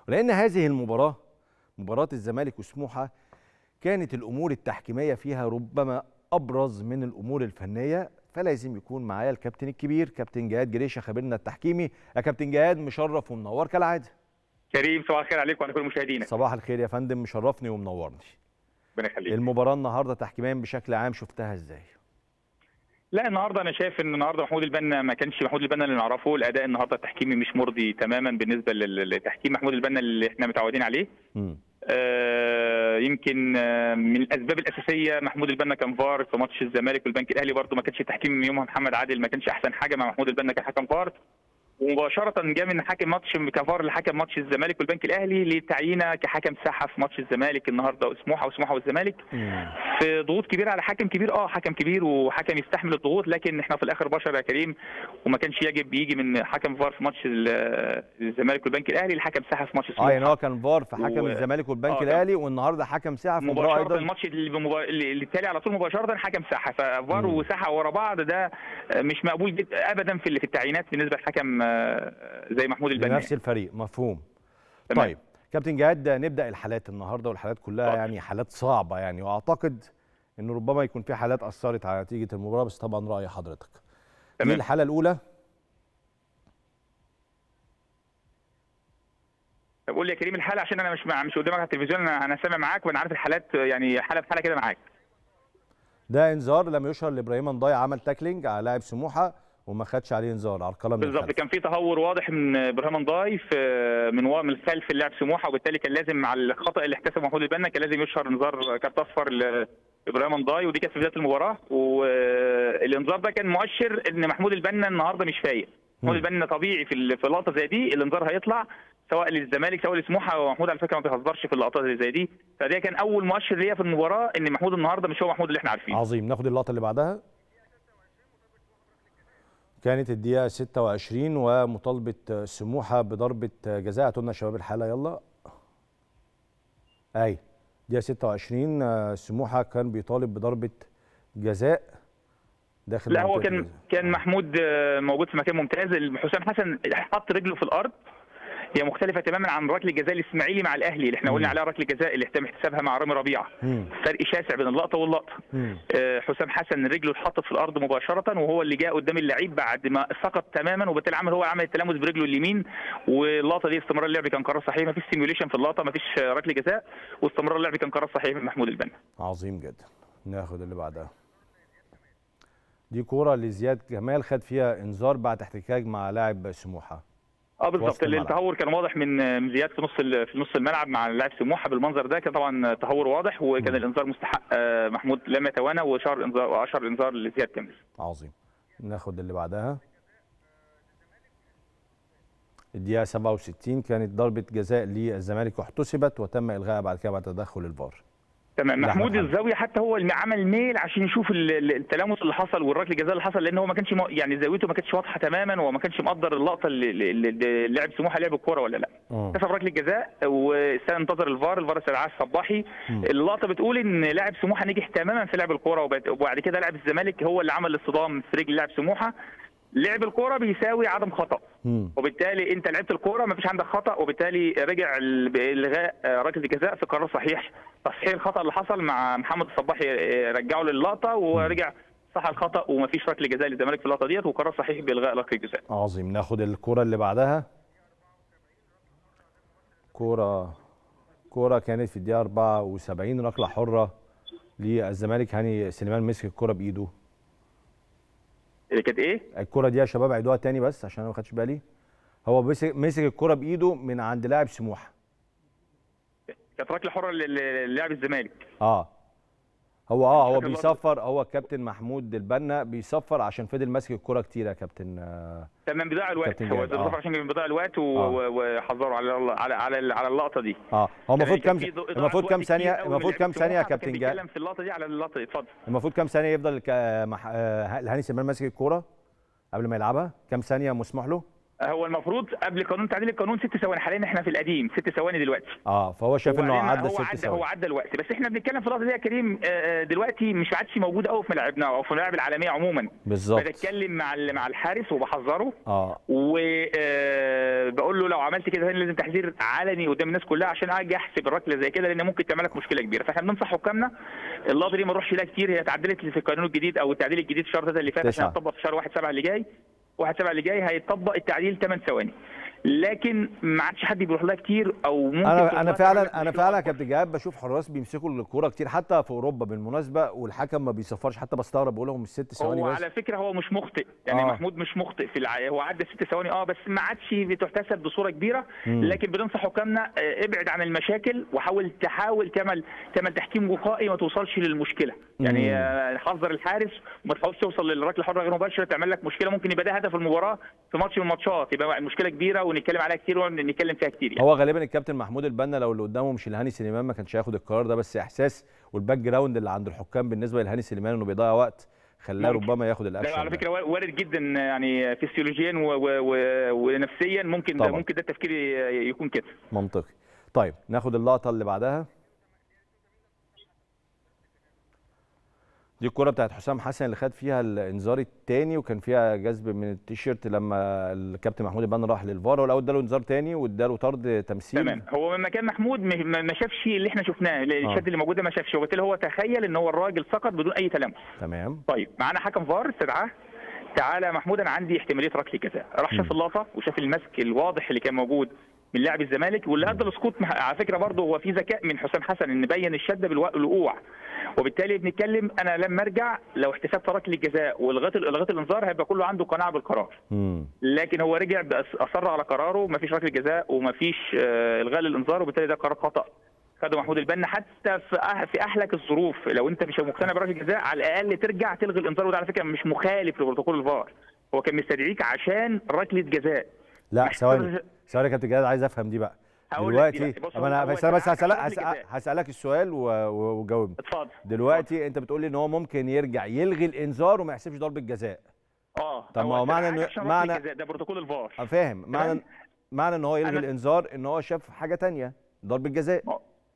ولان هذه المباراه مباراه الزمالك وسموحه كانت الامور التحكيميه فيها ربما ابرز من الامور الفنيه فلازم يكون معايا الكابتن الكبير كابتن جهاد جريشه خبيرنا التحكيمي يا كابتن جهاد مشرف ومنور كالعاده كريم صباح الخير عليك وعلى كل مشاهدينا صباح الخير يا فندم مشرفني ومنورني ربنا يخليك المباراه النهارده تحكيميا بشكل عام شفتها ازاي لا النهارده انا شايف ان النهارده محمود البنا ما كانش محمود البنا اللي نعرفه الاداء النهارده التحكيمي مش مرضي تماما بالنسبه للتحكيم محمود البنا اللي احنا متعودين عليه مم. آه يمكن آه من الاسباب الاساسيه محمود البنا كان فار في ماتش الزمالك والبنك الاهلي برده ما كانش التحكيم من يومها محمد عادل ما كانش احسن حاجه مع محمود البنا كحكم فار ومباشره جاء من حاكم ماتش كفار لحكم ماتش الزمالك والبنك الاهلي لتعيينه كحكم ساحه في ماتش الزمالك النهارده وسموحه وسموحه والزمالك مم. في ضغوط كبيره على حكم كبير اه حكم كبير وحكم يستحمل الضغوط لكن احنا في الاخر بشر يا كريم وما كانش يجب يجي من حكم فار في ماتش ال- الزمالك والبنك الاهلي لحكم ساحه في ماتش اه سموحه يعني هو كان فار في حكم و- الزمالك والبنك آه، كان- الاهلي والنهارده حكم ساعه في مباراه مباشره ايضا الماتش اللي, بمبا... اللي اللي التالي على طول مباشره حكم ساحه ففار مم. وساحه ورا بعض ده مش مقبول جدا ابدا في في التعيينات بالنسبه لحكم آه، زي محمود البنا لنفس الفريق مفهوم تمام. طيب كابتن جهاد نبدا الحالات النهارده والحالات كلها اتفضل. يعني حالات صعبه يعني واعتقد ان ربما يكون في حالات اثرت على نتيجه المباراه بس طبعا راي حضرتك دي تمام. الحاله الاولى طب قول لي يا كريم الحاله عشان انا مش مع... مش قدامك على التلفزيون انا انا سامع معاك وانا عارف الحالات يعني حاله بحاله كده معاك ده انذار لم يشهر لابراهيم نضاي عمل تاكلينج على لاعب سموحه وما خدش عليه انذار عرقله من بالظبط الخلف كان في تهور واضح من ابراهيم نضاي في من وا- من الخلف اللاعب سموحه وبالتالي كان لازم مع الخطا اللي احتسبه محمود البنا كان لازم يشهر انذار كارت اصفر لابراهيم نضاي ودي كانت في بدايه المباراه والانذار ده كان مؤشر ان محمود البنا النهارده مش فايق محمود مم. البنا طبيعي في ال- في لقطه زي دي الانذار هيطلع سواء للزمالك سواء لسموحه ومحمود على فكره ما بيهزرش في اللقطات اللي زي دي فده كان اول مؤشر ليا في المباراه ان محمود النهارده مش هو محمود اللي احنا عارفينه عظيم ناخد اللقطه اللي بعدها كانت الدقيقه 26 ومطالبه سموحه بضربه جزاء هاتوا لنا شباب الحاله يلا اي دقيقه 26 آه، سموحه كان بيطالب بضربه جزاء داخل لا هو منطقة كان الجزاء. كان محمود آه، موجود في مكان ممتاز حسام حسن حط رجله في الارض هي مختلفه تماما عن ركله الجزاء الاسماعيلي مع الاهلي اللي احنا مم. قلنا عليها ركله الجزاء اللي تم احتسابها مع رامي ربيعه مم. فرق شاسع بين اللقطه واللقطه مم. آه، حسام حسن رجله اتحطت في الارض مباشره وهو اللي جاء قدام اللعيب بعد ما سقط تماما وبالتالي عمل هو عمل التلامس برجله اليمين واللقطه دي استمرار اللعب كان قرار صحيح ما فيش سيميوليشن في اللقطه ما فيش ركله جزاء واستمرار اللعب كان قرار صحيح من محمود البنا عظيم جدا ناخد اللي بعدها دي كوره لزياد جمال خد فيها انذار بعد احتكاك مع لاعب سموحه اه وسط بالظبط الملعب. التهور كان واضح من من زياد في نص ال- في نص الملعب مع لاعب سموحه بالمنظر ده كان طبعا تهور واضح وكان مم. الانذار مستحق آه، محمود لم يتوانى وشار انذار واشار الانذار لزياد كامل عظيم ناخد اللي بعدها الدقيقة 67 كانت ضربة جزاء للزمالك واحتسبت وتم إلغائها بعد كده بعد تدخل الفار تمام لا، محمود أحمد حمدي. الزاويه حتى هو اللي عمل ميل عشان يشوف ال- ال- التلامس اللي حصل والركله الجزاء اللي حصل لان هو ما كانش م- يعني زاويته ما كانتش واضحه تماما وما كانش مقدر اللقطه اللي اللي- اللي لاعب سموحه لعب الكوره ولا لا مم. احتسب ركله جزاء واستنى انتظر الفار الفار استدعاه الصباحي مم. اللقطه بتقول ان لاعب سموحه نجح تماما في لعب الكوره وبعد- وبعد كده لاعب الزمالك هو اللي عمل الاصطدام في رجل لاعب سموحه لعب الكوره بيساوي عدم خطا مم. وبالتالي انت لعبت الكوره ما فيش عندك خطا وبالتالي رجع ال- بالغاء آه، ركله الجزاء في قرار صحيح تصحيح الخطا اللي حصل مع محمد الصباحي آه، رجعه للقطه ورجع صح الخطا وما فيش ركله جزاء للزمالك في اللقطه ديت وقرار صحيح بالغاء ركله الجزاء عظيم ناخد الكرة اللي بعدها كرة كرة كانت في الدقيقة 74 ركلة حرة للزمالك هاني سليمان مسك الكرة بإيده اللي كانت ايه؟ الكرة دي يا شباب عيدوها تاني بس عشان انا ما خدتش بالي هو مسك مسك الكرة بإيده من عند لاعب سموحة كانت ركله حره لل- للاعب الزمالك اه هو اه هو شكل بيصفر هو الكابتن محمود البنا بيصفر عشان فضل ماسك الكرة كتير يا كابتن آه تمام بيضيع الوقت كابتن هو جاد، ده آه. بالظبط عشان كان بيضيع الوقت و- آه. و- وحذروا على على على على اللقطه دي اه هو المفروض كان كام في ض- المفروض وقت كام كتير ثانية قوي من المفروض لعيبة كام ثانية يا سموحة، فكان كابتن جاد بيتكلم في اللقطه دي على اللقطه دي اتفضل المفروض كام ثانية يفضل ك... مح... آه، هاني سليمان ماسك الكورة قبل ما يلعبها كام ثانية مسموح له هو المفروض قبل قانون تعديل القانون ست ثواني حاليا احنا في القديم ست ثواني دلوقتي اه فهو شايف انه وبعدين عدى هو ست عدى هو ثواني عدى الوقت بس احنا بنتكلم في اللحظه دي يا كريم آه، آه، دلوقتي مش عادش موجود قوي في ملاعبنا او في الملاعب العالميه عموما بالظبط بتكلم مع ال- مع الحارس وبحذره اه وبقول له لو عملت كده تاني لازم تحذير علني قدام الناس كلها عشان اجي احسب الركله زي كده لان ممكن تعمل لك مشكله كبيره فاحنا بننصح حكامنا اللقطه دي ما نروحش لها كتير هي اتعدلت في القانون الجديد او التعديل الجديد في شهر 3 اللي فات عشان تسعة. هتطبق في شهر 1 7 اللي جاي 1 7 اللي جاي هيطبق التعديل 8 ثواني لكن ما عادش حد بيروح لها كتير او ممكن انا تروح انا لها فعلا تعمل انا مشكلة فعلا يا أكبر. كابتن جهاد بشوف حراس بيمسكوا الكوره كتير حتى في اوروبا بالمناسبه والحكم ما بيصفرش حتى بستغرب بقول لهم مش ست ثواني هو بس على فكره هو مش مخطئ يعني آه. آه. محمود مش مخطئ في الع... هو عدى ست ثواني اه بس ما عادش بتحتسب بصوره كبيره مم. لكن بننصح حكامنا آه، ابعد عن المشاكل وحاول تحاول تعمل تعمل تحكيم وقائي ما توصلش للمشكله مم. يعني آه، حذر الحارس وما تحاولش توصل للركله الحره غير مباشره تعمل لك مشكله ممكن يبقى ده هدف المباراه في ماتش من الماتشات يبقى المشكله كبيره ونتكلم عليها كتير ونتكلم فيها كتير يعني. هو غالبا الكابتن محمود البنا لو اللي قدامه مش الهاني سليمان ما كانش هياخد القرار ده بس احساس والباك جراوند اللي عند الحكام بالنسبه للهاني سليمان انه بيضيع وقت خلاه ممكن. ربما ياخد ده الاكشن على ده. فكره وارد جدا يعني فسيولوجيا و... و... و... ونفسيا ممكن ده طبعا. ممكن ده التفكير يكون كده منطقي طيب ناخد اللقطه اللي بعدها دي الكرة بتاعت حسام حسن اللي خد فيها الانذار الثاني وكان فيها جذب من التيشيرت لما الكابتن محمود البنا راح للفار والاول اداله انذار ثاني واداله طرد تمثيل تمام هو لما كان محمود م- ما ما شافش اللي احنا شفناه الشد اللي موجود ده ما شافش وبالتالي هو تخيل ان هو الراجل سقط بدون اي تلمس تمام طيب معانا حكم فار استدعاه تعالى يا محمود انا عندي احتماليه ركله جزاء راح شاف اللقطه وشاف المسك الواضح اللي كان موجود من لاعب الزمالك واللي ادى السقوط مح- على فكره برضه هو في ذكاء من حسام حسن ان بين الشده بالوقوع وبالتالي بنتكلم انا لما ارجع لو احتسبت ركله جزاء ولغايه لغايه الانذار هيبقى كله عنده قناعه بالقرار امم لكن هو رجع بأس- اصر على قراره مفيش ركله جزاء ومفيش آه، الغاء للانذار وبالتالي ده قرار خطا خده محمود البنا حتى في أح في احلك الظروف لو انت مش مقتنع بركله جزاء على الاقل ترجع تلغي الانذار وده على فكره مش مخالف لبروتوكول الفار هو كان مستدعيك عشان ركله جزاء لا محتاج- ثواني ثواني يا كابتن جهاد عايز افهم دي بقى هقول لك دي دلوقتي بقى. بص، طب انا هو بس انا بس تعال هسألك ركلة هسأل- جزاء. هسألك السؤال و- و- وجاوبني اتفضل دلوقتي انت بتقول لي ان هو ممكن يرجع يلغي الانذار وما يحسبش ضربه جزاء اه طب ما هو معنى استدعاك إنه- عشان معنى- ركلة جزاء، ده بروتوكول الفار أه فاهم معنى تمام. معنى ان هو يلغي أنا- الانذار ان هو شاف حاجه تانية ضربه جزاء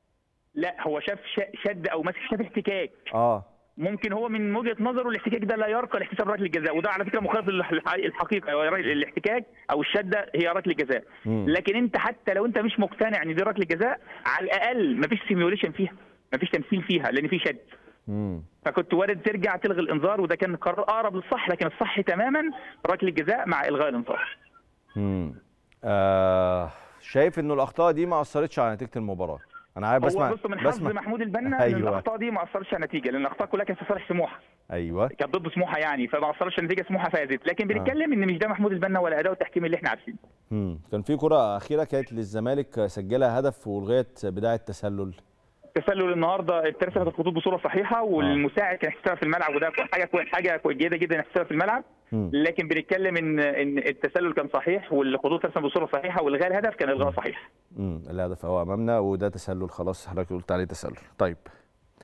لا هو شاف ش- شد او مسك شاف احتكاك اه ممكن هو من وجهه نظره الاحتكاك ده لا يرقى لاحتساب ركله الجزاء وده على فكره مخالف للح- الحقيقه هو الاحتكاك او الشده هي ركله جزاء مم. لكن انت حتى لو انت مش مقتنع ان دي ركله جزاء على الاقل مفيش سيميوليشن فيها مفيش تمثيل فيها لان في شد امم فكنت وارد ترجع تلغي الانذار وده كان قرار اقرب للصح لكن الصح تماما ركله جزاء مع الغاء الانذار امم آه شايف انه الاخطاء دي ما اثرتش على نتيجه المباراه انا عارف بسمع هو بص من حظ بسمع محمود البنا ان أيوة. الاخطاء دي ما اثرتش على النتيجه لان الاخطاء كلها كانت في صالح سموحه ايوه كانت ضد سموحه يعني فما اثرش النتيجه سموحه فازت لكن بنتكلم ان مش ده محمود البنا ولا اداء التحكيم اللي احنا عارفينه امم كان في كره اخيره كانت للزمالك سجلها هدف والغيت بدايه تسلل تسلل النهارده اترسمت الخطوط بصوره صحيحه والمساعد كان يحتسبها في الملعب وده حاجه كويس حاجه كويس جيده جدا يحتسبها في الملعب مم. لكن بنتكلم ان ان التسلل كان صحيح والخطوط اترسمت بصوره صحيحه والغاء الهدف كان الغاء صحيح امم الهدف اهو امامنا وده تسلل خلاص حضرتك قلت عليه تسلل طيب